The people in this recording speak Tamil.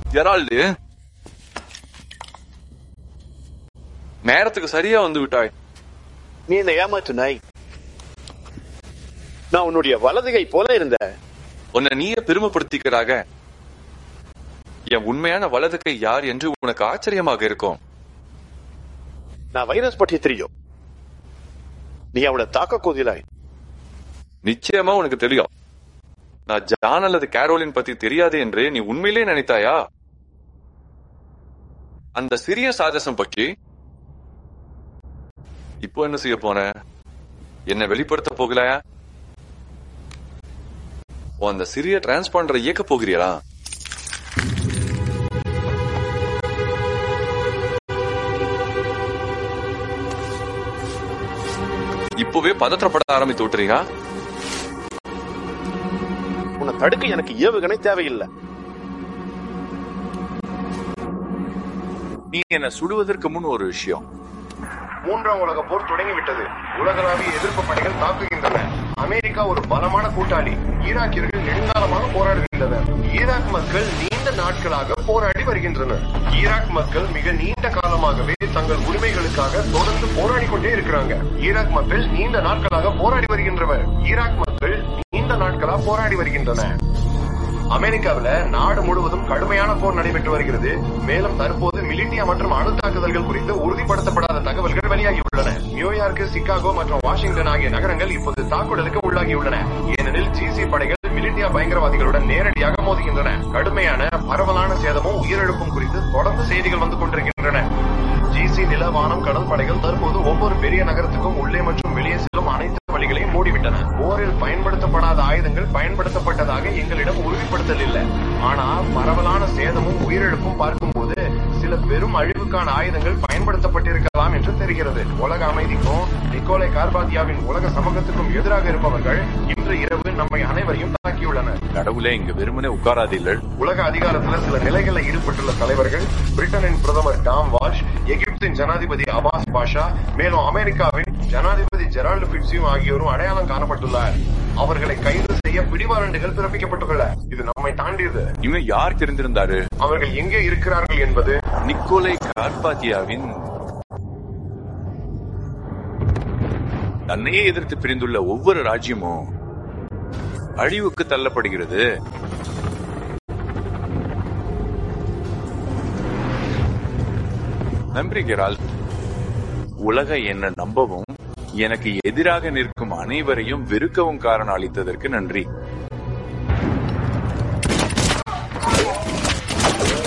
ஜெரால்டு நேரத்துக்கு சரியா வந்து விட்டாய் நீ என்னை ஏமாத்துனாய் நான் உன்னுடைய வலதுகை போல இருந்த உன்னை நீயே பெருமைப்படுத்திக்கிறாக என் உண்மையான வலது கை யார் என்று உனக்கு ஆச்சரியமாக இருக்கும் நான் வைரஸ் பற்றி தெரியும் நீ அவளை தாக்க கோதிலாய் நிச்சயமா உனக்கு தெரியும் நான் ஜான் அல்லது கேரோலின் பத்தி தெரியாது என்று நீ உண்மையிலே நினைத்தாயா அந்த சிறிய சாதசம் பற்றி இப்போ என்ன செய்ய போன என்ன வெளிப்படுத்த போகலையா உன் அந்த சிறிய டிரான்ஸ்பாண்டரை இயக்க போகிறீரா இப்பவே பதற்றப்பட ஆரம்பித்து விட்டுறீங்க உன்னை தடுக்க எனக்கு ஏவுகணை தேவையில்லை நீ என்ன சுடுவதற்கு முன் ஒரு விஷயம் மூன்றாம் உலக போர் தொடங்கிவிட்டது உலகளாவிய எதிர்ப்பு படைகள் தாக்குகின்றன அமெரிக்கா ஒரு பலமான கூட்டாளி ஈராக்கியர்கள் நெடுங்காலமாக போராடுகின்றனர் ஈராக் மக்கள் நீண்ட நாட்களாக போராடி வருகின்றனர் ஈராக் மக்கள் மிக நீண்ட காலமாகவே தங்கள் உரிமைகளுக்காக தொடர்ந்து போராடி கொண்டே இருக்கிறாங்க ஈராக் மக்கள் நீண்ட நாட்களாக போராடி வருகின்றனர் ஈராக் மக்கள் நீண்ட நாட்களா போராடி வருகின்றன அமெரிக்காவில நாடு முழுவதும் கடுமையான போர் நடைபெற்று வருகிறது மேலும் தற்போது மிலிட்டியா மற்றும் அணு தாக்குதல்கள் குறித்து உறுதிப்படுத்தப்படாத தகவல்கள் வெளியாகியுள்ளன நியூயார்க் சிகாகோ மற்றும் வாஷிங்டன் ஆகிய நகரங்கள் இப்போது தாக்குதலுக்கு உள்ளாகியுள்ளன ஏனெனில் ஜிசி படைகள் மிலிட்டியா பயங்கரவாதிகளுடன் நேரடியாக மோதுகின்றன கடுமையான பரவலான சேதமும் உயிரிழப்பும் குறித்து தொடர்ந்து செய்திகள் வந்து கொண்டிருக்கின்றன ஜிசி நில வானம் கடல் படைகள் தற்போது ஒவ்வொரு பெரிய நகரத்துக்கும் உள்ளே மற்றும் வெளியே செல்லும் அனைத்து வழிகளையும் மூடிவிட்டன போரில் பயன்படுத்தப்படாத ஆயுதங்கள் பயன்படுத்தப்பட்டதாக எங்களிடம் உறுதிப்படுத்தல் இல்லை ஆனா பரவலான சேதமும் உயிரிழப்பும் பார்க்கும்போது சில பெரும் அழிவுக்கான ஆயுதங்கள் பயன்படுத்தப்பட்டிருக்கலாம் என்று தெரிகிறது உலக அமைதிக்கும் நிக்கோலை கார்பாத்தியாவின் உலக சமூகத்துக்கும் எதிராக இருப்பவர்கள் இன்று இரவு நம்மை அனைவரையும் தாக்கியுள்ளனர் கடவுளே இங்க வெறுமனே உட்காராதீர்கள் உலக அதிகாரத்துல சில நிலைகளில் ஈடுபட்டுள்ள தலைவர்கள் பிரிட்டனின் பிரதமர் டாம் வால்ஷ் எகிப்தின் ஜனாதிபதி அபாஸ் பாஷா மேலும் அமெரிக்காவின் ஜனாதிபதி ஜெரால்டு பிட்ஸியும் ஆகியோரும் அடையாளம் காணப்பட்டுள்ளார் அவர்களை கைது செய்ய பிடிவாரண்டுகள் பிறப்பிக்கப்பட்டுள்ளன இது நம்மை தாண்டியது இன்னும் யார் தெரிந்திருந்தாரு அவர்கள் எங்கே இருக்கிறார்கள் என்பது நிக்கோலை கார்பாத்தியாவின் தன்னையே எதிர்த்து பிரிந்துள்ள ஒவ்வொரு ராஜ்யமும் அழிவுக்கு தள்ளப்படுகிறது நம்புகிறாள் உலக என்ன நம்பவும் எனக்கு எதிராக நிற்கும் அனைவரையும் வெறுக்கவும் காரணம் அளித்ததற்கு நன்றி